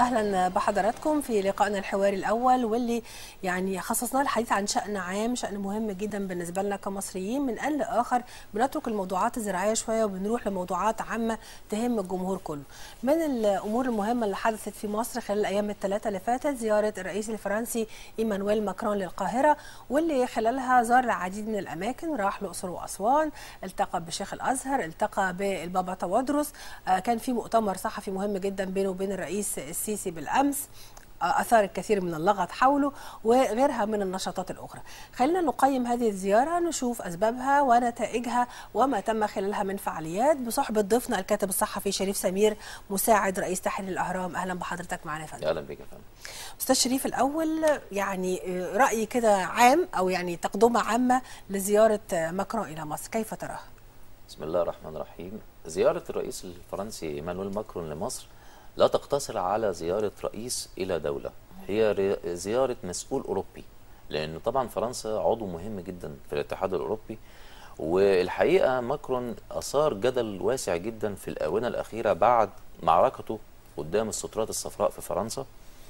اهلا بحضراتكم في لقائنا الحواري الاول واللي يعني خصصناه الحديث عن شان عام شان مهم جدا بالنسبه لنا كمصريين من ان لاخر بنترك الموضوعات الزراعيه شويه وبنروح لموضوعات عامه تهم الجمهور كله من الامور المهمه اللي حدثت في مصر خلال الايام الثلاثه اللي فاتت زياره الرئيس الفرنسي ايمانويل ماكرون للقاهره واللي خلالها زار العديد من الاماكن راح الاقصر واسوان التقى بشيخ الازهر التقى بالبابا توادرس آه، كان في مؤتمر صحفي مهم جدا بينه وبين الرئيس السيسي بالامس اثار الكثير من اللغط حوله وغيرها من النشاطات الاخرى. خلينا نقيم هذه الزياره نشوف اسبابها ونتائجها وما تم خلالها من فعاليات بصحبه ضيفنا الكاتب الصحفي شريف سمير مساعد رئيس تحرير الاهرام اهلا بحضرتك معنا يا فندم. اهلا بك يا فندم. استاذ شريف الاول يعني راي كده عام او يعني تقدمه عامه لزياره ماكرون الى مصر كيف تراها؟ بسم الله الرحمن الرحيم زيارة الرئيس الفرنسي ايمانويل ماكرون لمصر لا تقتصر على زيارة رئيس إلى دولة هي ر- زيارة مسؤول أوروبي لأن طبعا فرنسا عضو مهم جدا في الاتحاد الأوروبي والحقيقة ماكرون أثار جدل واسع جدا في الآونة الأخيرة بعد معركته قدام السترات الصفراء في فرنسا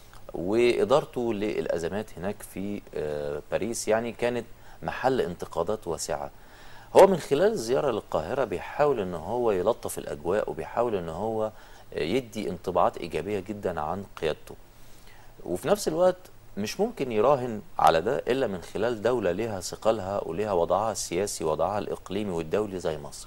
وإدارته للأزمات هناك في آه، باريس يعني كانت محل انتقادات واسعة هو من خلال الزيارة للقاهرة بيحاول ان هو يلطف الاجواء وبيحاول ان هو يدي انطباعات ايجابية جدا عن قيادته وفي نفس الوقت مش ممكن يراهن على ده الا من خلال دولة لها ثقلها ولها وضعها السياسي وضعها الاقليمي والدولي زي مصر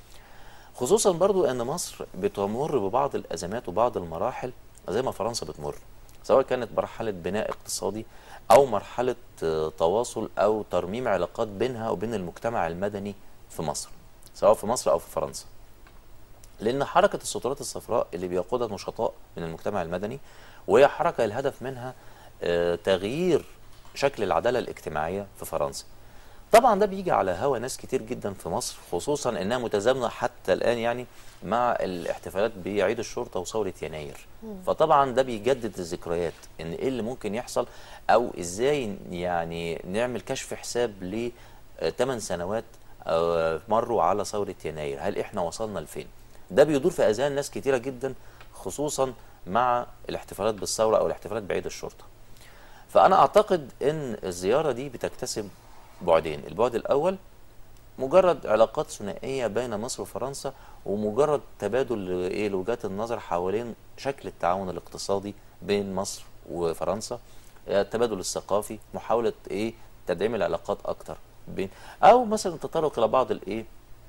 خصوصا برضو ان مصر بتمر ببعض الازمات وبعض المراحل زي ما فرنسا بتمر سواء كانت مرحلة بناء اقتصادي او مرحلة آه، تواصل او ترميم علاقات بينها وبين المجتمع المدني في مصر سواء في مصر او في فرنسا لان حركة السترات الصفراء اللي بيقودها نشطاء من المجتمع المدني وهي حركة الهدف منها آه، تغيير شكل العدالة الاجتماعية في فرنسا طبعا ده بيجي على هوا ناس كتير جدا في مصر خصوصا انها متزامنه حتى الان يعني مع الاحتفالات بعيد الشرطه وثوره يناير فطبعا ده بيجدد الذكريات ان ايه اللي ممكن يحصل او ازاي يعني نعمل كشف حساب ل 8 سنوات آه، مروا على ثوره يناير هل احنا وصلنا لفين ده بيدور في اذهان ناس كتيره جدا خصوصا مع الاحتفالات بالثوره او الاحتفالات بعيد الشرطه فانا اعتقد ان الزياره دي بتكتسب بعدين البعد الاول مجرد علاقات ثنائيه بين مصر وفرنسا ومجرد تبادل ل- ايه لوجهات النظر حوالين شكل التعاون الاقتصادي بين مصر وفرنسا آه، التبادل الثقافي محاوله ايه تدعيم العلاقات اكتر بين او مثلا التطرق الى بعض الايه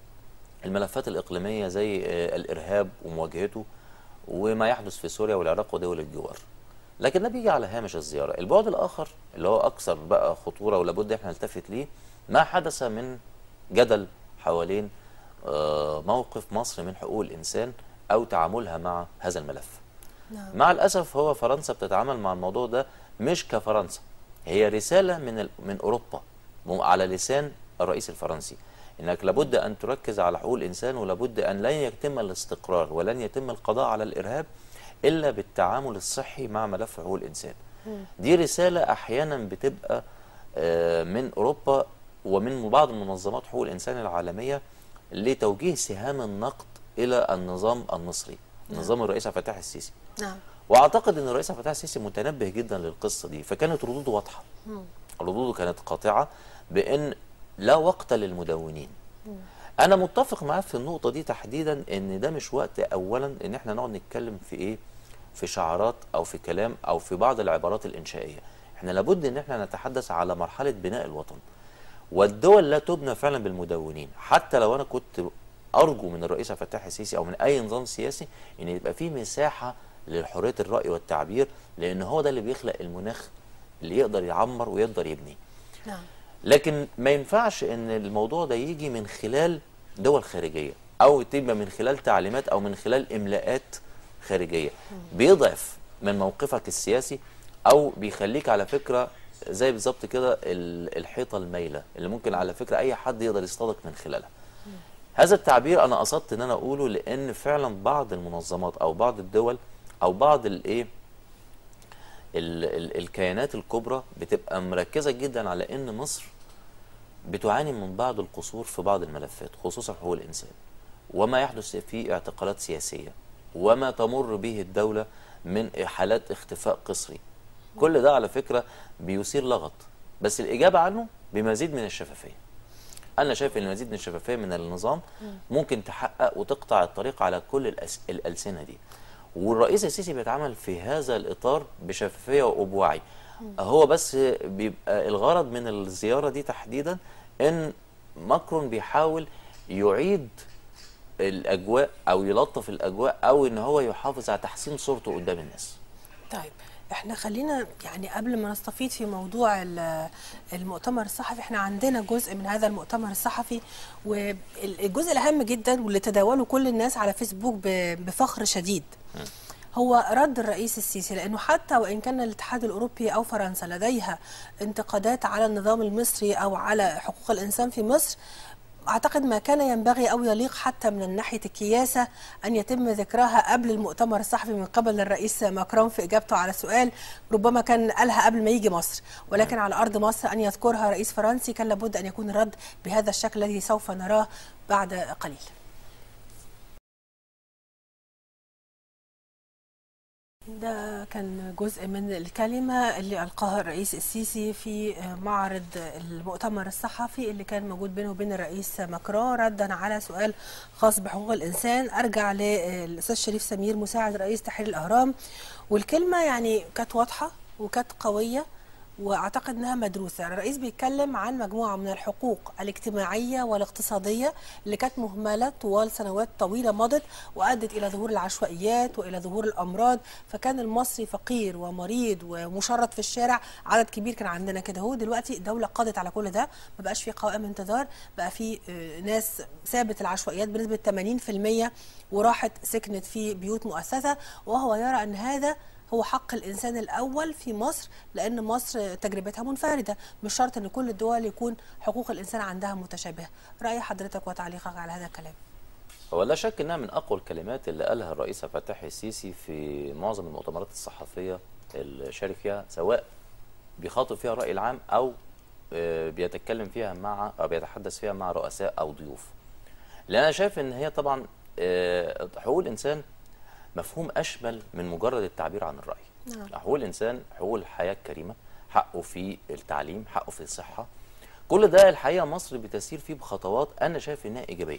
الملفات الإقليمية زي آه، الإرهاب ومواجهته وما يحدث في سوريا والعراق ودول الجوار لكن ده بيجي على هامش الزيارة البعد الآخر اللي هو أكثر بقى خطورة ولابد احنا نلتفت ليه ما حدث من جدل حوالين آه، موقف مصر من حقوق الإنسان أو تعاملها مع هذا الملف نعم. مع الأسف هو فرنسا بتتعامل مع الموضوع ده مش كفرنسا هي رسالة من ال... من أوروبا م- على لسان الرئيس الفرنسي انك لابد ان تركز على حقوق الانسان ولابد ان لن يتم الاستقرار ولن يتم القضاء على الارهاب الا بالتعامل الصحي مع ملف حقوق الانسان. دي رساله احيانا بتبقى آه، من اوروبا ومن بعض منظمات حقوق الانسان العالميه لتوجيه سهام النقد الى النظام المصري، نظام الرئيس عبد الفتاح السيسي. نعم واعتقد ان الرئيس عبد الفتاح السيسي متنبه جدا للقصه دي فكانت ردوده واضحه ردوده كانت قاطعه بان لا وقت للمدونين انا متفق معاه في النقطه دي تحديدا ان ده مش وقت اولا ان احنا نقعد نتكلم في ايه في شعارات او في كلام او في بعض العبارات الانشائيه احنا لابد ان احنا نتحدث على مرحله بناء الوطن والدول لا تبنى فعلا بالمدونين حتى لو انا كنت ارجو من الرئيس عبد الفتاح السيسي او من اي نظام سياسي ان يبقى في مساحه لحريه الراي والتعبير لان هو ده اللي بيخلق المناخ اللي يقدر يعمر ويقدر يبني نعم لكن ما ينفعش ان الموضوع ده يجي من خلال دول خارجيه او تبقى من خلال تعليمات او من خلال املاءات خارجيه بيضعف من موقفك السياسي او بيخليك على فكره زي بالظبط كده ال- الحيطه المايله اللي ممكن على فكره اي حد يقدر يصطادك من خلالها هذا التعبير انا قصدت ان انا اقوله لان فعلا بعض المنظمات او بعض الدول او بعض الايه ال- ال- الكيانات الكبرى بتبقى مركزه جدا على ان مصر بتعاني من بعض القصور في بعض الملفات خصوصا حقوق الانسان وما يحدث في اعتقالات سياسيه وما تمر به الدوله من حالات اختفاء قسري كل ده على فكره بيثير لغط بس الاجابه عنه بمزيد من الشفافيه انا شايف ان مزيد من الشفافيه من النظام ممكن تحقق وتقطع الطريق على كل الأس... الالسنه دي والرئيس السيسي بيتعامل في هذا الاطار بشفافيه وبوعي هو بس بيبقى الغرض من الزياره دي تحديدا ان ماكرون بيحاول يعيد الاجواء او يلطف الاجواء او ان هو يحافظ على تحسين صورته قدام الناس طيب احنا خلينا يعني قبل ما نستفيد في موضوع ال- المؤتمر الصحفي احنا عندنا جزء من هذا المؤتمر الصحفي والجزء الاهم جدا واللي تداوله كل الناس على فيسبوك ب- بفخر شديد هو رد الرئيس السيسي لانه حتى وان كان الاتحاد الاوروبي او فرنسا لديها انتقادات على النظام المصري او على حقوق الانسان في مصر اعتقد ما كان ينبغي او يليق حتى من ناحيه الكياسه ان يتم ذكرها قبل المؤتمر الصحفي من قبل الرئيس ماكرون في اجابته على سؤال ربما كان قالها قبل ما يجي مصر ولكن على ارض مصر ان يذكرها رئيس فرنسي كان لابد ان يكون الرد بهذا الشكل الذي سوف نراه بعد قليل ده كان جزء من الكلمة اللي ألقاها الرئيس السيسي في معرض المؤتمر الصحفي اللي كان موجود بينه وبين الرئيس ماكرون ردا على سؤال خاص بحقوق الإنسان أرجع للأستاذ شريف سمير مساعد رئيس تحرير الأهرام والكلمة يعني كانت واضحة وكانت قوية واعتقد انها مدروسه، الرئيس بيتكلم عن مجموعه من الحقوق الاجتماعيه والاقتصاديه اللي كانت مهمله طوال سنوات طويله مضت وادت الى ظهور العشوائيات والى ظهور الامراض، فكان المصري فقير ومريض ومشرد في الشارع، عدد كبير كان عندنا كده هو دلوقتي الدوله قضت على كل ده، ما بقاش في قوائم انتظار، بقى في آه، ناس سابت العشوائيات بنسبه 80% وراحت سكنت في بيوت مؤسسه وهو يرى ان هذا هو حق الانسان الاول في مصر لان مصر تجربتها منفرده مش شرط ان كل الدول يكون حقوق الانسان عندها متشابهه راي حضرتك وتعليقك على هذا الكلام هو لا شك انها من اقوى الكلمات اللي قالها الرئيس عبد الفتاح السيسي في معظم المؤتمرات الصحفيه اللي شارك فيها سواء بيخاطب فيها الراي العام او آه، بيتكلم فيها مع او بيتحدث فيها مع رؤساء او ضيوف. لان انا شايف ان هي طبعا آه، حقوق الانسان مفهوم اشمل من مجرد التعبير عن الراي. نعم. حقوق الانسان حقوق الحياه الكريمه، حقه في التعليم، حقه في الصحه. كل ده الحقيقه مصر بتسير فيه بخطوات انا شايف انها ايجابيه.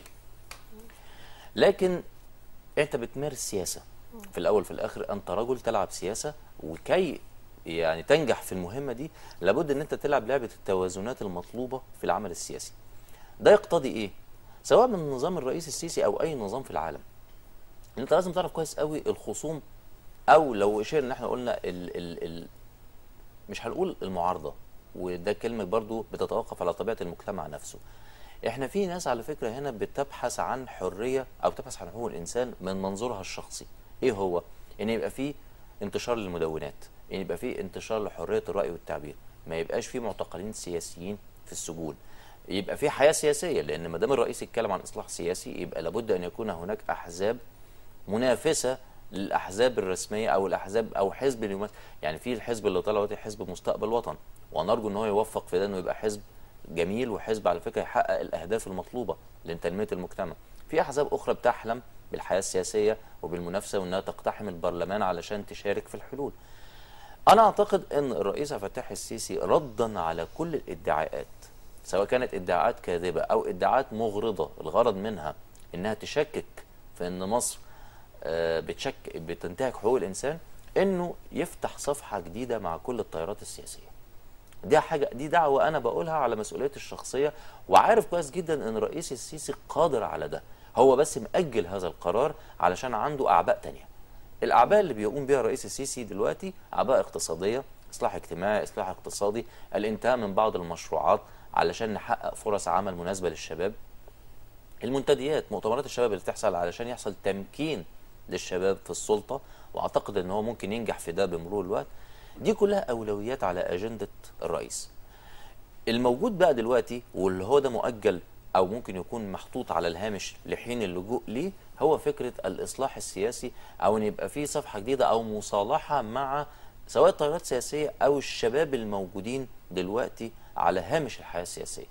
لكن انت بتمارس سياسه في الاول في الاخر انت رجل تلعب سياسه وكي يعني تنجح في المهمه دي لابد ان انت تلعب لعبه التوازنات المطلوبه في العمل السياسي ده يقتضي ايه سواء من نظام الرئيس السيسي او اي نظام في العالم انت لازم تعرف كويس قوي الخصوم او لو اشير ان احنا قلنا ال ال ال مش هنقول المعارضه وده كلمه برضو بتتوقف على طبيعه المجتمع نفسه احنا في ناس على فكره هنا بتبحث عن حريه او تبحث عن حقوق الانسان من منظورها الشخصي ايه هو ان يبقى في انتشار للمدونات ان يبقى في انتشار لحريه الراي والتعبير ما يبقاش في معتقلين سياسيين في السجون يبقى في حياه سياسيه لان ما دام الرئيس يتكلم عن اصلاح سياسي يبقى لابد ان يكون هناك احزاب منافسه للاحزاب الرسميه او الاحزاب او حزب اللي يمثل يعني في الحزب اللي طلع دلوقتي حزب مستقبل وطن ونرجو ان هو يوفق في ده انه يبقى حزب جميل وحزب على فكره يحقق الاهداف المطلوبه لتنميه المجتمع في احزاب اخرى بتحلم بالحياه السياسيه وبالمنافسه وانها تقتحم البرلمان علشان تشارك في الحلول انا اعتقد ان الرئيس عبد الفتاح السيسي ردا على كل الادعاءات سواء كانت ادعاءات كاذبه او ادعاءات مغرضه الغرض منها انها تشكك في ان مصر آه، بتشك بتنتهك حقوق الانسان انه يفتح صفحه جديده مع كل التيارات السياسيه دي حاجه دي دعوه انا بقولها على مسؤوليتي الشخصيه وعارف كويس جدا ان الرئيس السيسي قادر على ده هو بس مأجل هذا القرار علشان عنده اعباء تانية الاعباء اللي بيقوم بها الرئيس السيسي دلوقتي اعباء اقتصاديه اصلاح اجتماعي اصلاح اقتصادي الانتهاء من بعض المشروعات علشان نحقق فرص عمل مناسبه للشباب المنتديات مؤتمرات الشباب اللي بتحصل علشان يحصل تمكين للشباب في السلطه واعتقد ان هو ممكن ينجح في ده بمرور الوقت دي كلها اولويات على اجنده الرئيس الموجود بقى دلوقتي واللي هو ده مؤجل او ممكن يكون محطوط على الهامش لحين اللجوء ليه هو فكره الاصلاح السياسي او ان يبقى في صفحه جديده او مصالحه مع سواء التيارات السياسيه او الشباب الموجودين دلوقتي على هامش الحياه السياسيه.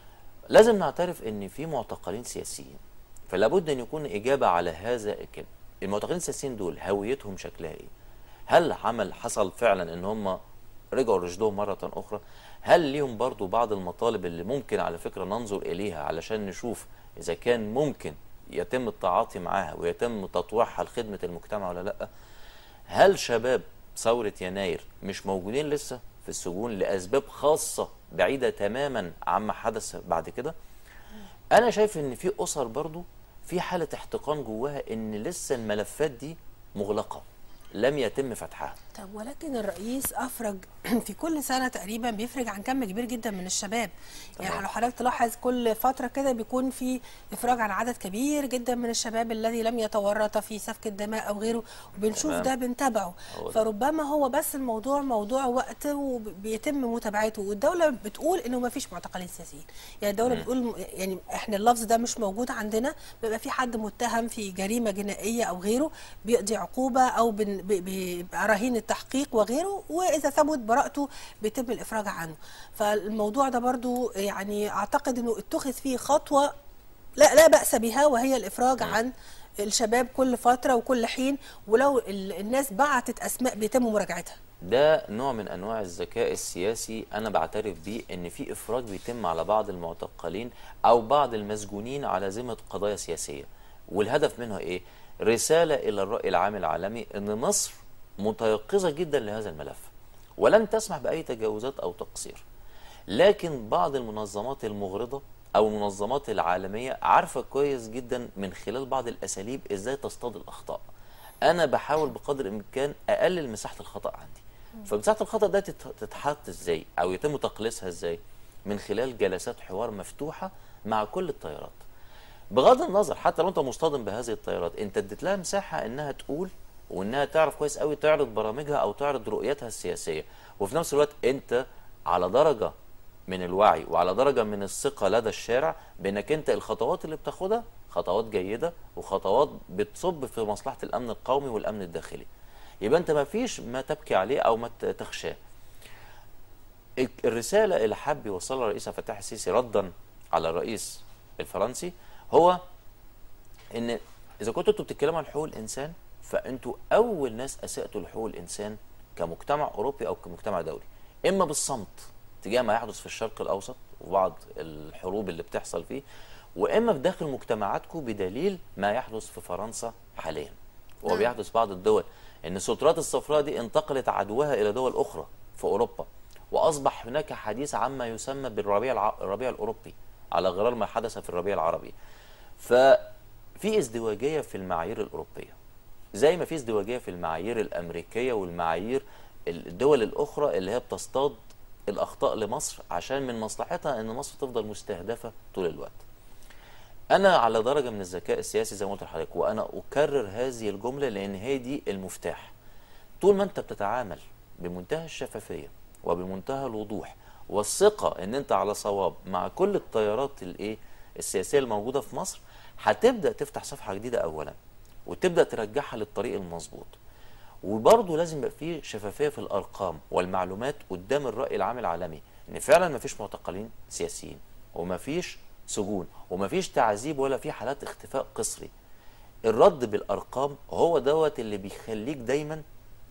لازم نعترف ان في معتقلين سياسيين فلا بد ان يكون اجابه على هذا الكلام. المعتقلين السياسيين دول هويتهم شكلها ايه هل عمل حصل فعلا ان هم رجعوا رشدهم مرة أخرى هل ليهم برضو بعض المطالب اللي ممكن على فكرة ننظر إليها علشان نشوف إذا كان ممكن يتم التعاطي معاها ويتم تطويعها لخدمة المجتمع ولا لأ هل شباب ثورة يناير مش موجودين لسه في السجون لأسباب خاصة بعيدة تماما عما حدث بعد كده أنا شايف إن في أسر برضو في حالة احتقان جواها إن لسه الملفات دي مغلقة لم يتم فتحها طب ولكن الرئيس افرج في كل سنه تقريبا بيفرج عن كم كبير جدا من الشباب يعني طبعا. لو حضرتك تلاحظ كل فتره كده بيكون في افراج عن عدد كبير جدا من الشباب الذي لم يتورط في سفك الدماء او غيره وبنشوف تمام. ده بنتابعه هو ده. فربما هو بس الموضوع موضوع وقت وبيتم متابعته والدوله بتقول انه ما فيش معتقلين سياسيين يعني الدوله بتقول يعني احنا اللفظ ده مش موجود عندنا بيبقى في حد متهم في جريمه جنائيه او غيره بيقضي عقوبه او بن- بي- بيبقى رهين التحقيق وغيره واذا ثبت براءته بيتم الافراج عنه فالموضوع ده برضو يعني اعتقد انه اتخذ فيه خطوه لا لا باس بها وهي الافراج عن الشباب كل فتره وكل حين ولو ال- الناس بعتت اسماء بيتم مراجعتها ده نوع من انواع الذكاء السياسي انا بعترف بيه ان في افراج بيتم على بعض المعتقلين او بعض المسجونين على ذمه قضايا سياسيه والهدف منها ايه رساله الى الراي العام العالمي ان مصر متيقظه جدا لهذا الملف ولن تسمح باي تجاوزات او تقصير لكن بعض المنظمات المغرضة أو المنظمات العالمية عارفة كويس جدا من خلال بعض الأساليب إزاي تصطاد الأخطاء أنا بحاول بقدر الإمكان أقلل مساحة الخطأ عندي فمساحة الخطأ ده تت- تتحط إزاي أو يتم تقليصها إزاي من خلال جلسات حوار مفتوحة مع كل التيارات بغض النظر حتى لو انت مصطدم بهذه التيارات انت اديت لها مساحه انها تقول وانها تعرف كويس قوي تعرض برامجها او تعرض رؤيتها السياسيه وفي نفس الوقت انت على درجه من الوعي وعلى درجه من الثقه لدى الشارع بانك انت الخطوات اللي بتاخدها خطوات جيده وخطوات بتصب في مصلحه الامن القومي والامن الداخلي يبقى انت ما فيش ما تبكي عليه او ما ت- تخشاه الرسالة اللي حب يوصلها الرئيس عبد الفتاح السيسي ردا على الرئيس الفرنسي هو ان اذا كنتوا انتوا بتتكلموا عن حقوق الانسان فانتوا اول ناس اساتوا لحقوق الانسان كمجتمع اوروبي او كمجتمع دولي اما بالصمت تجاه ما يحدث في الشرق الاوسط وبعض الحروب اللي بتحصل فيه واما في داخل مجتمعاتكم بدليل ما يحدث في فرنسا حاليا وبيحدث بعض الدول ان السترات الصفراء دي انتقلت عدوها الى دول اخرى في اوروبا واصبح هناك حديث عما يسمى بالربيع الع... الربيع الاوروبي على غرار ما حدث في الربيع العربي ففي ازدواجيه في المعايير الاوروبيه زي ما في ازدواجيه في المعايير الامريكيه والمعايير الدول الاخرى اللي هي بتصطاد الاخطاء لمصر عشان من مصلحتها ان مصر تفضل مستهدفه طول الوقت انا على درجه من الذكاء السياسي زي ما قلت لحضرتك وانا اكرر هذه الجمله لان هي دي المفتاح طول ما انت بتتعامل بمنتهى الشفافيه وبمنتهى الوضوح والثقه ان انت على صواب مع كل التيارات الايه السياسيه الموجوده في مصر هتبدا تفتح صفحه جديده اولا وتبدا ترجعها للطريق المظبوط وبرضه لازم يبقى فيه شفافيه في الارقام والمعلومات قدام الراي العام العالمي ان فعلا ما فيش معتقلين سياسيين وما فيش سجون وما فيش تعذيب ولا في حالات اختفاء قسري الرد بالارقام هو دوت اللي بيخليك دايما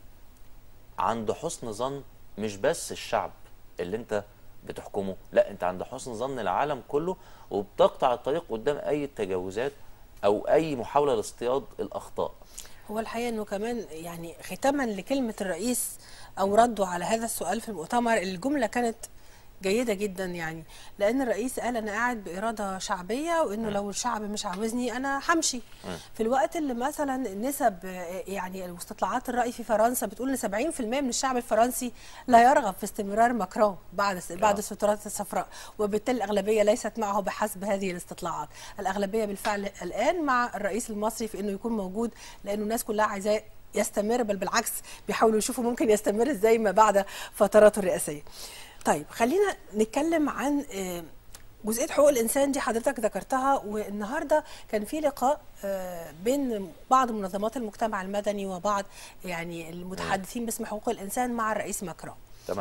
عند حسن ظن مش بس الشعب اللي انت بتحكمه لا انت عند حسن ظن العالم كله وبتقطع الطريق قدام اي تجاوزات او اي محاوله لاصطياد الاخطاء هو الحقيقه انه كمان يعني ختاما لكلمه الرئيس او رده على هذا السؤال في المؤتمر الجمله كانت جيده جدا يعني لان الرئيس قال انا قاعد باراده شعبيه وانه لو الشعب مش عاوزني انا همشي في الوقت اللي مثلا نسب آه، يعني واستطلاعات الراي في فرنسا بتقول ان 70% من الشعب الفرنسي لا يرغب في استمرار ماكرون بعد بعد آه. السترات الصفراء وبالتالي الاغلبيه ليست معه بحسب هذه الاستطلاعات الاغلبيه بالفعل الان مع الرئيس المصري في انه يكون موجود لانه الناس كلها عايزاه يستمر بل بالعكس بيحاولوا يشوفوا ممكن يستمر ازاي ما بعد فتراته الرئاسيه طيب خلينا نتكلم عن آه، جزئيه حقوق الانسان دي حضرتك ذكرتها والنهارده كان في لقاء آه، بين بعض منظمات المجتمع المدني وبعض يعني المتحدثين باسم حقوق الانسان مع الرئيس ماكرون تمام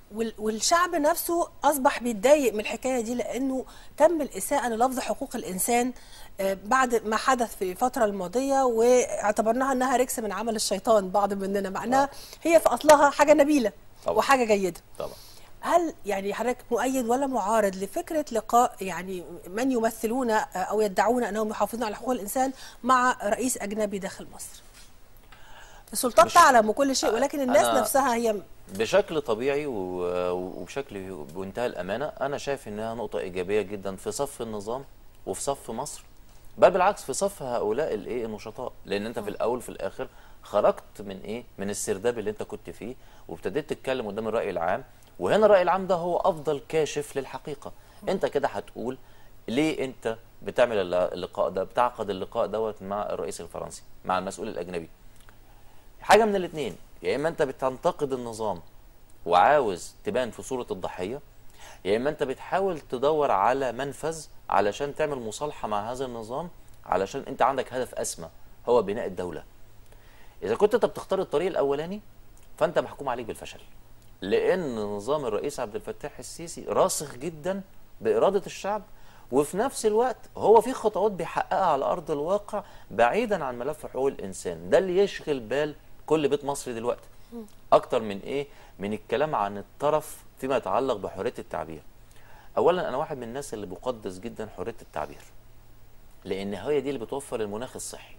وال- والشعب نفسه اصبح بيتضايق من الحكايه دي لانه تم الاساءه للفظ حقوق الانسان آه، بعد ما حدث في الفتره الماضيه واعتبرناها انها ركس من عمل الشيطان بعض مننا مع انها هي في اصلها حاجه نبيله طبعا. وحاجه جيده طبعا هل يعني حضرتك مؤيد ولا معارض لفكره لقاء يعني من يمثلون آه، او يدعون انهم يحافظون على حقوق الانسان مع رئيس اجنبي داخل مصر؟ السلطات مش- تعلم وكل شيء ولكن الناس أنا- نفسها هي بشكل طبيعي و- وبشكل بمنتهى الامانه انا شايف انها نقطه ايجابيه جدا في صف النظام وفي صف مصر بل بالعكس في صف هؤلاء الايه النشطاء لان انت في الاول في الاخر خرجت من ايه من السرداب اللي انت كنت فيه وابتديت تتكلم قدام الراي العام وهنا الراي العام ده هو افضل كاشف للحقيقه انت كده هتقول ليه انت بتعمل الل- اللقاء ده بتعقد اللقاء دوت مع الرئيس الفرنسي مع المسؤول الاجنبي حاجه من الاثنين يا اما انت بتنتقد النظام وعاوز تبان في صوره الضحيه يا اما انت بتحاول تدور على منفذ علشان تعمل مصالحه مع هذا النظام علشان انت عندك هدف اسمى هو بناء الدوله اذا كنت انت بتختار الطريق الاولاني فانت محكوم عليك بالفشل لان نظام الرئيس عبد الفتاح السيسي راسخ جدا باراده الشعب وفي نفس الوقت هو في خطوات بيحققها على ارض الواقع بعيدا عن ملف حقوق الانسان ده اللي يشغل بال كل بيت مصري دلوقتي اكتر من ايه من الكلام عن الطرف فيما يتعلق بحريه التعبير اولا انا واحد من الناس اللي بقدس جدا حريه التعبير لان هي دي اللي بتوفر المناخ الصحي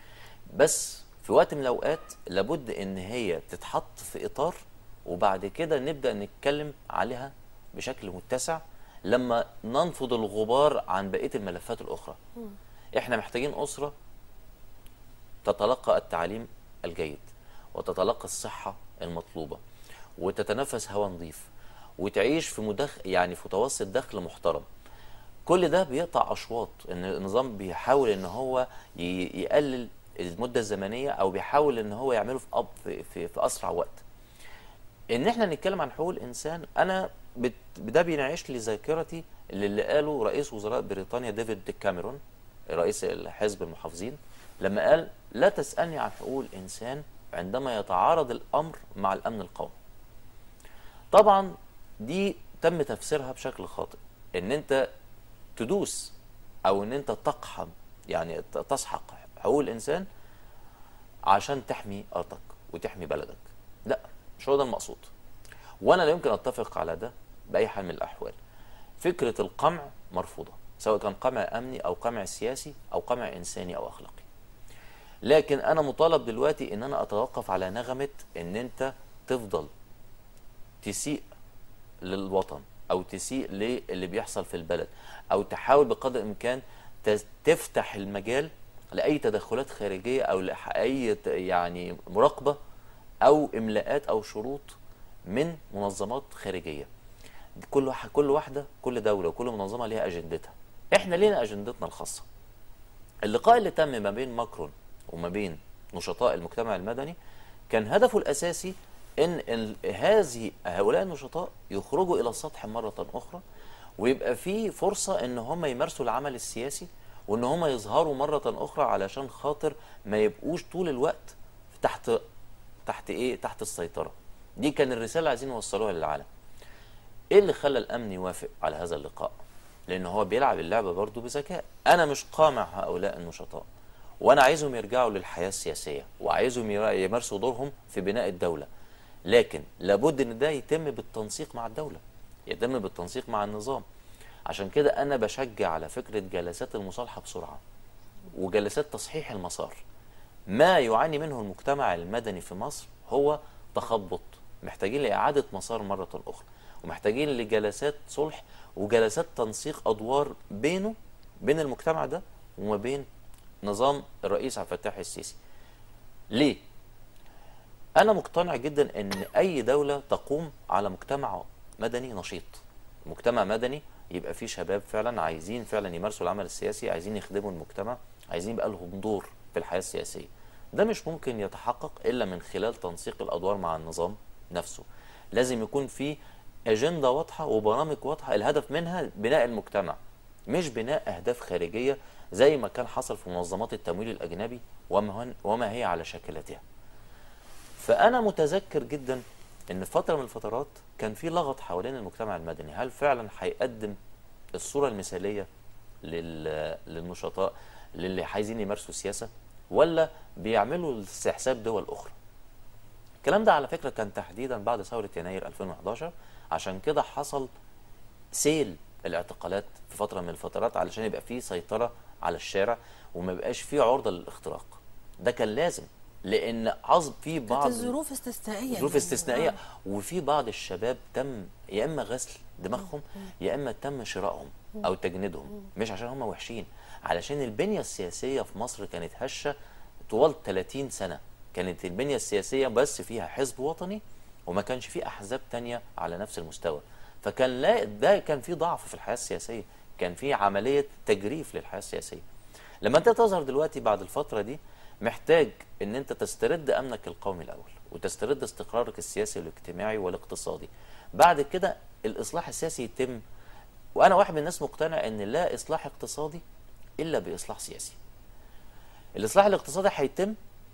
بس في وقت من الاوقات لابد ان هي تتحط في اطار وبعد كده نبدا نتكلم عليها بشكل متسع لما ننفض الغبار عن بقيه الملفات الاخرى احنا محتاجين اسره تتلقى التعليم الجيد وتتلقى الصحه المطلوبه وتتنفس هواء نظيف وتعيش في مدخ يعني في متوسط دخل محترم كل ده بيقطع اشواط ان النظام بيحاول ان هو ي- يقلل المده الزمنيه او بيحاول ان هو يعمله في أب في, في, في اسرع وقت ان احنا نتكلم عن حقوق الانسان انا بت- ده بينعش لي ذاكرتي اللي, اللي قاله رئيس وزراء بريطانيا ديفيد كاميرون رئيس حزب المحافظين لما قال لا تسالني عن حقوق الانسان عندما يتعارض الامر مع الامن القومي طبعا دي تم تفسيرها بشكل خاطئ ان انت تدوس او ان انت تقحم يعني ت- تسحق حقوق الانسان عشان تحمي ارضك وتحمي بلدك لا مش هو ده المقصود وانا لا يمكن اتفق على ده باي حال من الاحوال فكره القمع مرفوضه سواء كان قمع امني او قمع سياسي او قمع انساني او اخلاقي لكن انا مطالب دلوقتي ان انا اتوقف على نغمه ان انت تفضل تسيء للوطن او تسيء للي بيحصل في البلد او تحاول بقدر الامكان ت- تفتح المجال لاي تدخلات خارجيه او لاي ت- يعني مراقبه او املاءات او شروط من منظمات خارجيه كل واحد كل واحده كل دوله وكل منظمه ليها اجندتها احنا لينا اجندتنا الخاصه اللقاء اللي تم ما بين ماكرون وما بين نشطاء المجتمع المدني كان هدفه الاساسي ان ال- هذه هؤلاء النشطاء يخرجوا الى السطح مره اخرى ويبقى في فرصه ان هم يمارسوا العمل السياسي وان هم يظهروا مره اخرى علشان خاطر ما يبقوش طول الوقت تحت تحت ايه تحت السيطره دي كان الرساله اللي عايزين يوصلوها للعالم ايه اللي خلى الامن يوافق على هذا اللقاء لان هو بيلعب اللعبه برضه بذكاء انا مش قامع هؤلاء النشطاء وانا عايزهم يرجعوا للحياه السياسيه وعايزهم يرا- يمارسوا دورهم في بناء الدوله لكن لابد ان ده يتم بالتنسيق مع الدوله يتم بالتنسيق مع النظام عشان كده انا بشجع على فكره جلسات المصالحه بسرعه وجلسات تصحيح المسار ما يعاني منه المجتمع المدني في مصر هو تخبط محتاجين لإعادة مسار مرة أخرى ومحتاجين لجلسات صلح وجلسات تنسيق أدوار بينه بين المجتمع ده وما بين نظام الرئيس عبد الفتاح السيسي ليه؟ أنا مقتنع جدا أن أي دولة تقوم على مجتمع مدني نشيط مجتمع مدني يبقى فيه شباب فعلا عايزين فعلا يمارسوا العمل السياسي عايزين يخدموا المجتمع عايزين يبقى لهم دور في الحياة السياسية ده مش ممكن يتحقق إلا من خلال تنسيق الأدوار مع النظام نفسه لازم يكون في أجندة واضحة وبرامج واضحة الهدف منها بناء المجتمع مش بناء أهداف خارجية زي ما كان حصل في منظمات التمويل الأجنبي وما هن- وما هي على شاكلتها فأنا متذكر جدا ان في فتره من الفترات كان في لغط حوالين المجتمع المدني هل فعلا هيقدم الصوره المثاليه لل- للنشطاء للي عايزين يمارسوا السياسه ولا بيعملوا استحساب دول اخرى الكلام ده على فكره كان تحديدا بعد ثوره يناير 2011 عشان كده حصل سيل الاعتقالات في فتره من الفترات علشان يبقى في سيطره على الشارع وما يبقاش في عرضه للاختراق ده كان لازم لان عظم في كانت بعض الظروف استثنائيه ظروف يعني. استثنائيه آه. وفي بعض الشباب تم يا اما غسل دماغهم يا اما تم شرائهم او تجنيدهم مش عشان هم وحشين علشان البنيه السياسيه في مصر كانت هشه طوال 30 سنه كانت البنيه السياسيه بس فيها حزب وطني وما كانش فيه احزاب تانية على نفس المستوى فكان لا ده كان في ضعف في الحياه السياسيه كان في عمليه تجريف للحياه السياسيه لما انت تظهر دلوقتي بعد الفتره دي محتاج ان انت تسترد امنك القومي الاول وتسترد استقرارك السياسي والاجتماعي والاقتصادي بعد كده الاصلاح السياسي يتم وانا واحد من الناس مقتنع ان لا اصلاح اقتصادي الا باصلاح سياسي الاصلاح الاقتصادي هيتم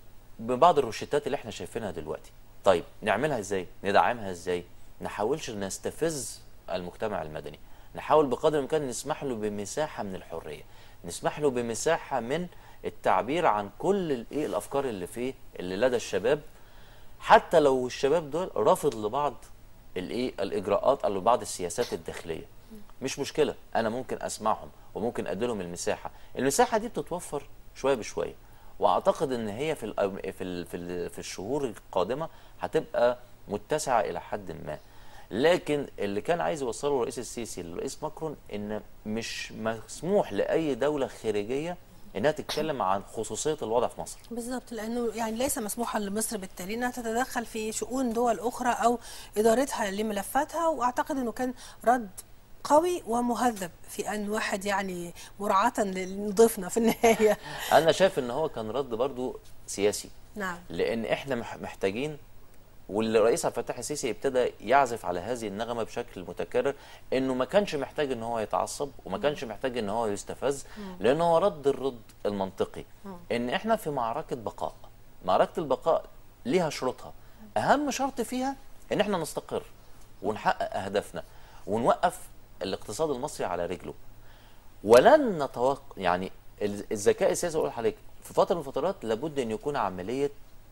ببعض الروشتات اللي احنا شايفينها دلوقتي طيب نعملها ازاي ندعمها ازاي نحاولش نستفز المجتمع المدني نحاول بقدر الامكان نسمح له بمساحه من الحريه نسمح له بمساحه من التعبير عن كل الايه الافكار اللي فيه اللي لدى الشباب حتى لو الشباب دول رافض لبعض الايه الاجراءات او لبعض السياسات الداخليه مش مشكله انا ممكن اسمعهم وممكن اديلهم المساحه المساحه دي بتتوفر شويه بشويه واعتقد ان هي في ال في ال في, ال في الشهور القادمه هتبقى متسعه الى حد ما لكن اللي كان عايز يوصله الرئيس السيسي للرئيس ماكرون ان مش مسموح لاي دوله خارجيه انها تتكلم عن خصوصيه الوضع في مصر بالظبط لانه يعني ليس مسموحا لمصر بالتالي انها تتدخل في شؤون دول اخرى او ادارتها لملفاتها واعتقد انه كان رد قوي ومهذب في ان واحد يعني مراعاه لضيفنا في النهايه انا شايف ان هو كان رد برضو سياسي نعم لان احنا مح- محتاجين والرئيس عبد الفتاح السيسي ابتدى يعزف على هذه النغمه بشكل متكرر انه ما كانش محتاج ان هو يتعصب وما كانش محتاج ان هو يستفز لان هو رد الرد المنطقي ان احنا في معركه بقاء معركه البقاء ليها شروطها اهم شرط فيها ان احنا نستقر ونحقق اهدافنا ونوقف الاقتصاد المصري على رجله ولن نتوقع يعني ال- الذكاء السياسي اقول لحضرتك في فتره من الفترات لابد ان يكون عمليه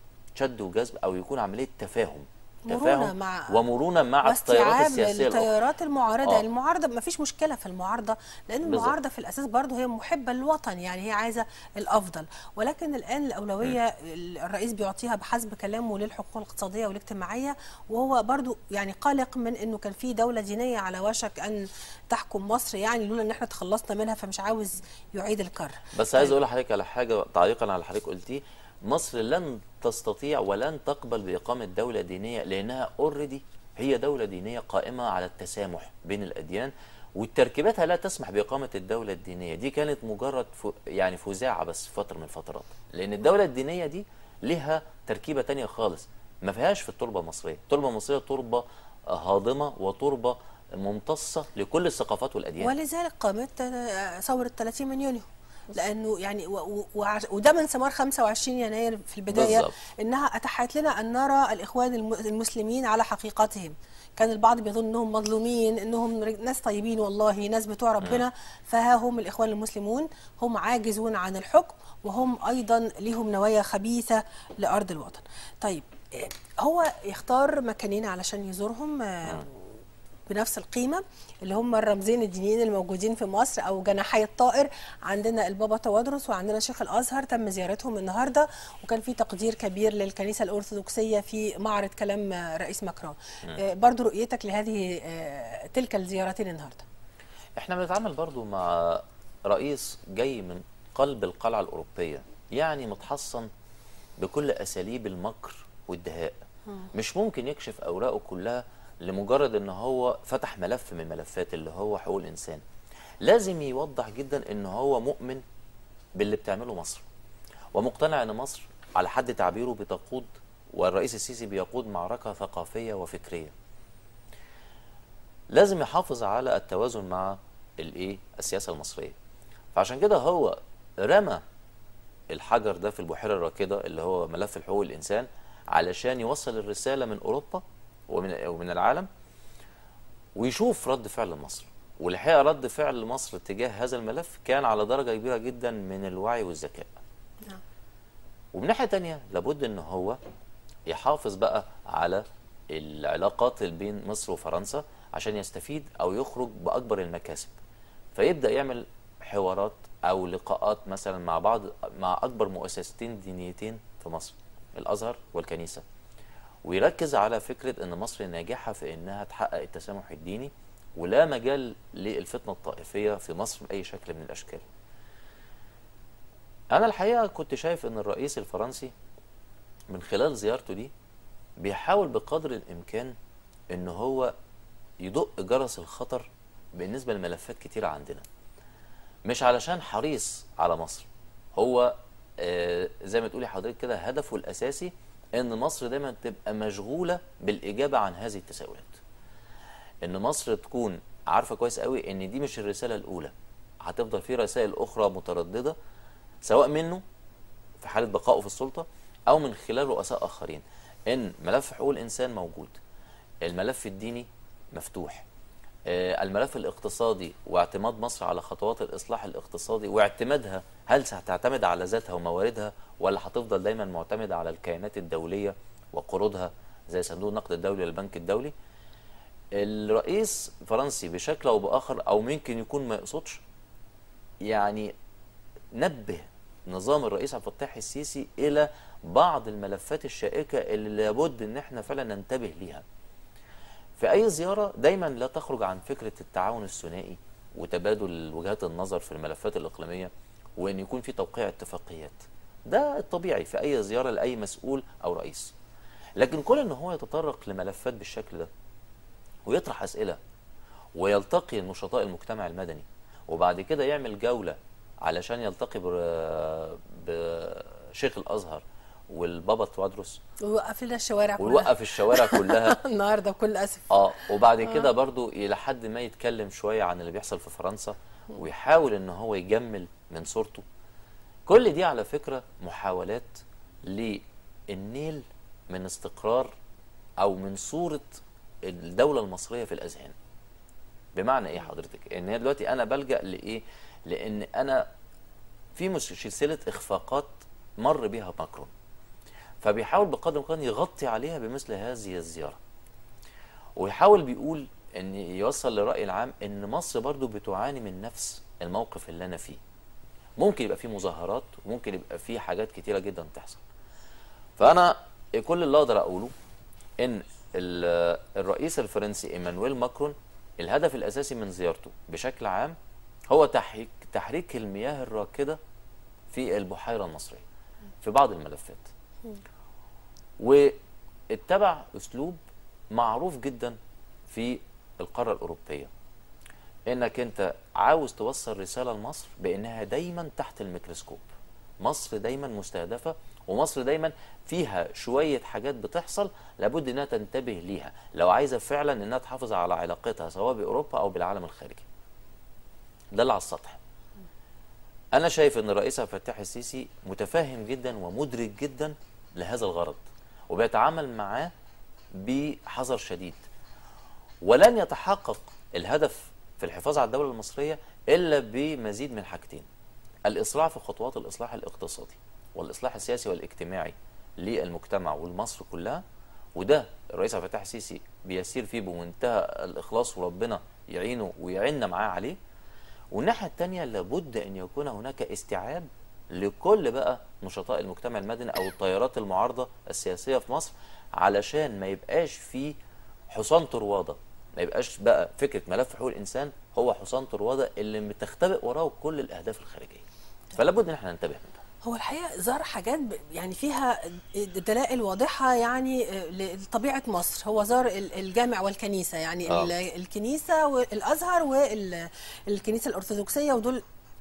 شد وجذب او يكون عمليه تفاهم مرونة مع- ومرونه مع التيارات واستيعاب السياسيه الأخرى. التيارات المعارضه آه. المعارضه ما فيش مشكله في المعارضه لان بالظبط. المعارضه في الاساس برضه هي محبه للوطن يعني هي عايزه الافضل ولكن الان الاولويه الرئيس بيعطيها بحسب كلامه للحقوق الاقتصاديه والاجتماعيه وهو برضه يعني قلق من انه كان في دوله دينيه على وشك ان تحكم مصر يعني لولا ان احنا تخلصنا منها فمش عاوز يعيد الكر بس عايز اقول لحضرتك على حاجه تعليقا على اللي حضرتك قلتيه مصر لن تستطيع ولن تقبل باقامه دوله دينيه لانها اوريدي هي دوله دينيه قائمه على التسامح بين الاديان وتركيباتها لا تسمح باقامه الدوله الدينيه دي كانت مجرد ف... يعني فزاعه بس في فتره من الفترات لان الدوله الدينيه دي لها تركيبه تانية خالص ما فيهاش في التربه المصريه التربه المصريه تربه هاضمه وتربه ممتصه لكل الثقافات والاديان ولذلك قامت آه، ثورة 30 من يونيو لانه يعني و- و- وع- وده من ثمار 25 يناير في البدايه بالظبط. انها اتاحت لنا ان نرى الاخوان الم- المسلمين على حقيقتهم كان البعض بيظن انهم مظلومين انهم ر- ناس طيبين والله ناس بتوع ربنا فها هم الاخوان المسلمون هم عاجزون عن الحكم وهم ايضا لهم نوايا خبيثه لارض الوطن طيب آه، هو يختار مكانين علشان يزورهم آه، بنفس القيمه اللي هم الرمزين الدينيين الموجودين في مصر او جناحي الطائر عندنا البابا توادرس وعندنا شيخ الازهر تم زيارتهم النهارده وكان في تقدير كبير للكنيسه الارثوذكسيه في معرض كلام رئيس ماكرون آه، برضو رؤيتك لهذه آه، تلك الزيارتين النهارده احنا بنتعامل برضو مع رئيس جاي من قلب القلعة الأوروبية يعني متحصن بكل أساليب المكر والدهاء مش ممكن يكشف أوراقه كلها لمجرد ان هو فتح ملف من ملفات اللي هو حقوق الإنسان لازم يوضح جدا ان هو مؤمن باللي بتعمله مصر ومقتنع ان مصر على حد تعبيره بتقود والرئيس السيسي بيقود معركة ثقافية وفكرية لازم يحافظ على التوازن مع الايه السياسه المصريه فعشان كده هو رمى الحجر ده في البحيره الراكده اللي هو ملف حقوق الانسان علشان يوصل الرساله من اوروبا ومن ومن العالم ويشوف رد فعل مصر والحقيقه رد فعل مصر تجاه هذا الملف كان على درجه كبيره جدا من الوعي والذكاء نعم. ومن ناحيه تانية لابد ان هو يحافظ بقى على العلاقات اللي بين مصر وفرنسا عشان يستفيد او يخرج باكبر المكاسب فيبدا يعمل حوارات او لقاءات مثلا مع بعض مع اكبر مؤسستين دينيتين في مصر الازهر والكنيسه ويركز على فكره ان مصر ناجحه في انها تحقق التسامح الديني ولا مجال للفتنه الطائفيه في مصر باي شكل من الاشكال. انا الحقيقه كنت شايف ان الرئيس الفرنسي من خلال زيارته دي بيحاول بقدر الامكان ان هو يدق جرس الخطر بالنسبه لملفات كتيره عندنا. مش علشان حريص على مصر هو آه زي ما تقولي حضرتك كده هدفه الاساسي ان مصر دايما تبقى مشغوله بالاجابه عن هذه التساؤلات ان مصر تكون عارفه كويس قوي ان دي مش الرساله الاولى هتفضل في رسائل اخرى متردده سواء منه في حاله بقائه في السلطه او من خلال رؤساء اخرين ان ملف حقوق الانسان موجود الملف الديني مفتوح آه، الملف الاقتصادي واعتماد مصر على خطوات الاصلاح الاقتصادي واعتمادها هل هتعتمد على ذاتها ومواردها ولا هتفضل دايما معتمده على الكيانات الدوليه وقروضها زي صندوق النقد الدولي والبنك الدولي الرئيس الفرنسي بشكل او باخر او ممكن يكون ما يقصدش يعني نبه نظام الرئيس عبد الفتاح السيسي الى بعض الملفات الشائكه اللي لابد ان احنا فعلا ننتبه ليها في اي زياره دايما لا تخرج عن فكره التعاون الثنائي وتبادل وجهات النظر في الملفات الاقليميه وان يكون في توقيع اتفاقيات ده الطبيعي في اي زياره لاي مسؤول او رئيس لكن كون ان هو يتطرق لملفات بالشكل ده ويطرح اسئله ويلتقي نشطاء المجتمع المدني وبعد كده يعمل جوله علشان يلتقي بر- بشيخ الازهر والبابا توادرس ويوقف لنا الشوارع كلها ويوقف الشوارع كلها النهارده بكل اسف اه وبعد كده برضو الى حد ما يتكلم شويه عن اللي بيحصل في فرنسا ويحاول ان هو يجمل من صورته كل دي على فكره محاولات للنيل من استقرار او من صوره الدوله المصريه في الاذهان بمعنى ايه حضرتك ان هي دلوقتي انا بلجا لايه لان انا في مش- سلسله اخفاقات مر بها ماكرون فبيحاول بقدر الامكان يغطي عليها بمثل هذه الزياره ويحاول بيقول ان يوصل للراي العام ان مصر برضو بتعاني من نفس الموقف اللي انا فيه ممكن يبقى فيه مظاهرات وممكن يبقى فيه حاجات كتيره جدا تحصل فانا كل اللي اقدر اقوله ان ال- الرئيس الفرنسي ايمانويل ماكرون الهدف الاساسي من زيارته بشكل عام هو تحريك تحريك المياه الراكده في البحيره المصريه في بعض الملفات واتبع اسلوب معروف جدا في القاره الاوروبيه انك انت عاوز توصل رساله لمصر بانها دايما تحت الميكروسكوب مصر دايما مستهدفه ومصر دايما فيها شويه حاجات بتحصل لابد انها تنتبه ليها لو عايزه فعلا انها تحافظ على علاقتها سواء باوروبا او بالعالم الخارجي ده اللي على السطح انا شايف ان الرئيس عبد الفتاح السيسي متفهم جدا ومدرك جدا لهذا الغرض وبيتعامل معاه بحذر شديد ولن يتحقق الهدف في الحفاظ على الدولة المصرية إلا بمزيد من حاجتين الإسراع في خطوات الإصلاح الاقتصادي والإصلاح السياسي والاجتماعي للمجتمع والمصر كلها وده الرئيس عبد الفتاح السيسي بيسير فيه بمنتهى الإخلاص وربنا يعينه ويعيننا معاه عليه والناحية التانية لابد أن يكون هناك استيعاب لكل بقى نشطاء المجتمع المدني أو التيارات المعارضة السياسية في مصر علشان ما يبقاش في حصان طروادة ما يبقاش بقى فكرة ملف حقوق الإنسان هو حصان طروادة اللي بتختبئ وراه كل الأهداف الخارجية فلا بد ان احنا ننتبه من ده هو الحقيقه ظهر حاجات ب- يعني فيها دلائل واضحه يعني آه، لطبيعه مصر هو زار ال- الجامع والكنيسه يعني آه. ال- الكنيسه والازهر والكنيسه الارثوذكسيه ودول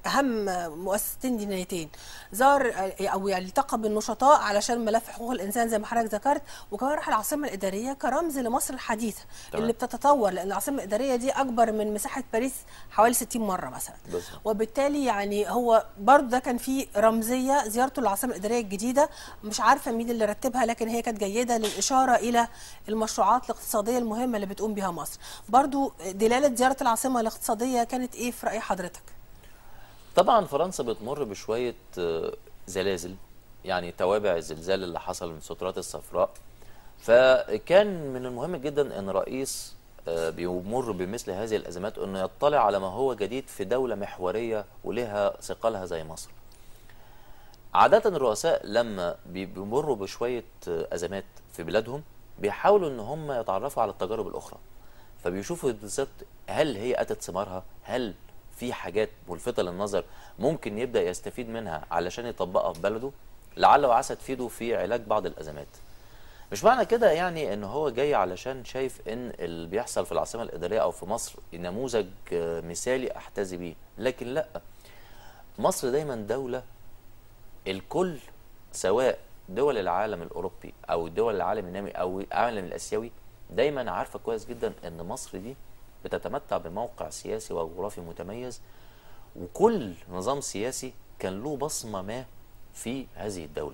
اهم مؤسستين دينيتين زار او يعني التقى بالنشطاء علشان ملف حقوق الانسان زي ما حضرتك ذكرت وكمان راح العاصمه الاداريه كرمز لمصر الحديثه تمام. اللي بتتطور لان العاصمه الاداريه دي اكبر من مساحه باريس حوالي 60 مره مثلا بالظبط. وبالتالي يعني هو برضه ده كان فيه رمزيه زيارته للعاصمه الاداريه الجديده مش عارفه مين اللي رتبها لكن هي كانت جيده للاشاره الى المشروعات الاقتصاديه المهمه اللي بتقوم بها مصر برضه دلاله زياره العاصمه الاقتصاديه كانت ايه في راي حضرتك طبعا فرنسا بتمر بشويه آه، زلازل يعني توابع الزلزال اللي حصل من السترات الصفراء فكان من المهم جدا ان رئيس آه، بيمر بمثل هذه الازمات انه يطلع على ما هو جديد في دوله محوريه ولها ثقلها زي مصر. عادة الرؤساء لما بي- بيمروا بشوية آه، أزمات في بلادهم بيحاولوا إن هم يتعرفوا على التجارب الأخرى فبيشوفوا بالظبط هل هي أتت ثمارها هل في حاجات ملفتة للنظر ممكن يبدأ يستفيد منها علشان يطبقها في بلده لعل وعسى تفيده في علاج بعض الأزمات مش معنى كده يعني ان هو جاي علشان شايف ان اللي بيحصل في العاصمه الاداريه او في مصر نموذج آه، مثالي احتذي بيه لكن لا مصر دايما دوله الكل سواء دول العالم الاوروبي او دول العالم النامي او العالم الاسيوي دايما عارفه كويس جدا ان مصر دي بتتمتع بموقع سياسي وجغرافي متميز وكل نظام سياسي كان له بصمه ما في هذه الدوله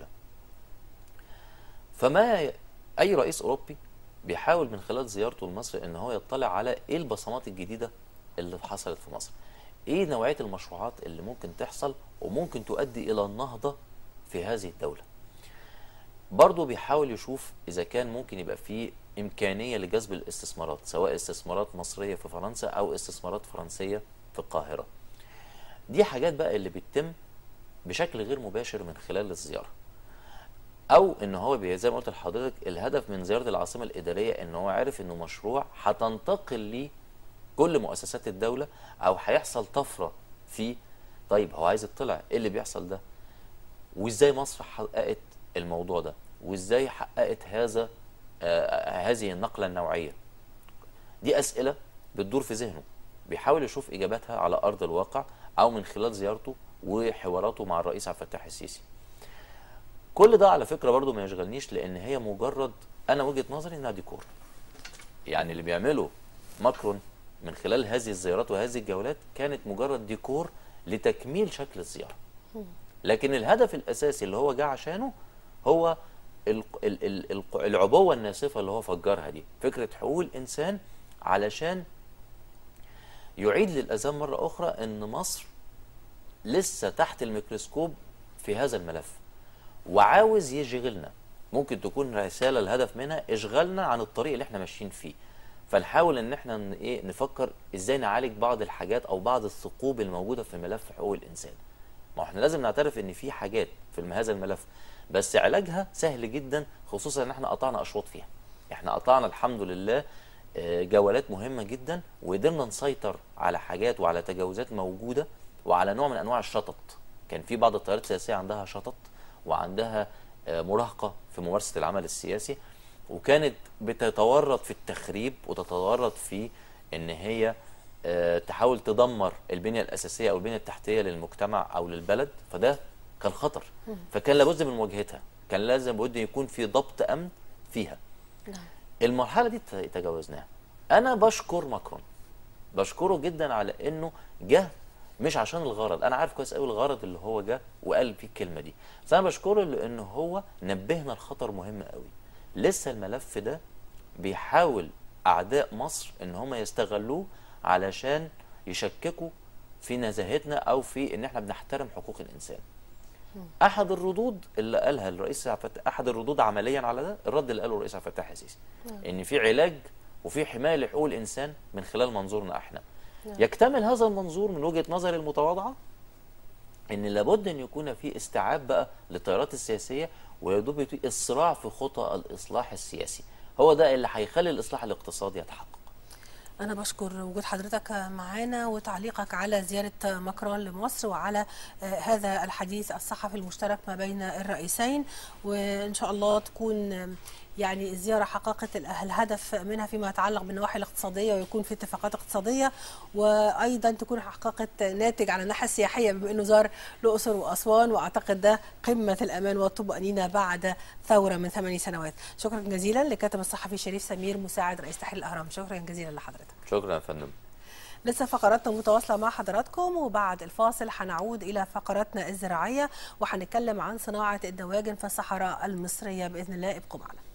فما اي رئيس اوروبي بيحاول من خلال زيارته لمصر ان هو يطلع على ايه البصمات الجديده اللي حصلت في مصر ايه نوعيه المشروعات اللي ممكن تحصل وممكن تؤدي الى النهضه في هذه الدوله برضه بيحاول يشوف اذا كان ممكن يبقى فيه امكانيه لجذب الاستثمارات سواء استثمارات مصريه في فرنسا او استثمارات فرنسيه في القاهره دي حاجات بقى اللي بتتم بشكل غير مباشر من خلال الزياره او ان هو بي- زي ما قلت لحضرتك الهدف من زياره العاصمه الاداريه ان هو عارف انه مشروع هتنتقل ليه كل مؤسسات الدوله او هيحصل طفره في طيب هو عايز يطلع ايه اللي بيحصل ده وازاي مصر حققت الموضوع ده وازاي حققت هذا آه هذه النقله النوعيه دي اسئله بتدور في ذهنه بيحاول يشوف اجاباتها على ارض الواقع او من خلال زيارته وحواراته مع الرئيس عبد الفتاح السيسي كل ده على فكره برضو ما يشغلنيش لان هي مجرد انا وجهه نظري انها ديكور يعني اللي بيعمله ماكرون من خلال هذه الزيارات وهذه الجولات كانت مجرد ديكور لتكميل شكل الزياره لكن الهدف الاساسي اللي هو جه عشانه هو ال- ال- ال- ال- العبوه الناسفه اللي هو فجرها دي فكره حقوق الانسان علشان يعيد للاذهان مره اخرى ان مصر لسه تحت الميكروسكوب في هذا الملف وعاوز يشغلنا ممكن تكون رساله الهدف منها اشغالنا عن الطريق اللي احنا ماشيين فيه فنحاول ان احنا ن- ايه نفكر ازاي نعالج بعض الحاجات او بعض الثقوب الموجوده في ملف حقوق الانسان ما احنا لازم نعترف ان في حاجات في الم- هذا الملف بس علاجها سهل جدا خصوصا ان احنا قطعنا اشواط فيها احنا قطعنا الحمد لله آه، جولات مهمه جدا وقدرنا نسيطر على حاجات وعلى تجاوزات موجوده وعلى نوع من انواع الشطط كان في بعض التيارات السياسيه عندها شطط وعندها آه، مراهقه في ممارسه العمل السياسي وكانت بتتورط في التخريب وتتورط في ان هي آه، تحاول تدمر البنيه الاساسيه او البنيه التحتيه للمجتمع او للبلد فده كان خطر فكان لابد من مواجهتها كان لازم بد يكون في ضبط امن فيها نعم المرحله دي ت- تجاوزناها انا بشكر ماكرون بشكره جدا على انه جه مش عشان الغرض انا عارف كويس قوي الغرض اللي هو جه وقال فيه الكلمه دي بس انا بشكره لانه هو نبهنا لخطر مهم قوي لسه الملف ده بيحاول اعداء مصر ان هم يستغلوه علشان يشككوا في نزاهتنا او في ان احنا بنحترم حقوق الانسان احد الردود اللي قالها الرئيس عبد الفتاح احد الردود عمليا على ده الرد اللي قاله الرئيس عبد الفتاح السيسي ان في علاج وفي حمايه لحقوق الانسان من خلال منظورنا احنا يكتمل هذا المنظور من وجهه نظري المتواضعه ان لابد ان يكون في استيعاب بقى للتيارات السياسيه ويدوب في الصراع في خطى الاصلاح السياسي هو ده اللي هيخلي الاصلاح الاقتصادي يتحقق أنا بشكر وجود حضرتك معانا وتعليقك على زيارة ماكرون لمصر وعلى آه، هذا الحديث الصحفي المشترك ما بين الرئيسين وإن شاء الله تكون آه، يعني الزياره حققت الهدف منها فيما يتعلق بالنواحي الاقتصاديه ويكون في اتفاقات اقتصاديه وايضا تكون حققت ناتج على الناحيه السياحيه بما انه زار الاقصر واسوان واعتقد ده قمه الامان والطمانينه بعد ثوره من ثماني سنوات شكرا جزيلا لكاتب الصحفي شريف سمير مساعد رئيس تحرير الاهرام شكرا جزيلا لحضرتك شكرا يا فندم لسه فقراتنا متواصلة مع حضراتكم وبعد الفاصل هنعود إلى فقراتنا الزراعية وهنتكلم عن صناعة الدواجن في الصحراء المصرية بإذن الله ابقوا معنا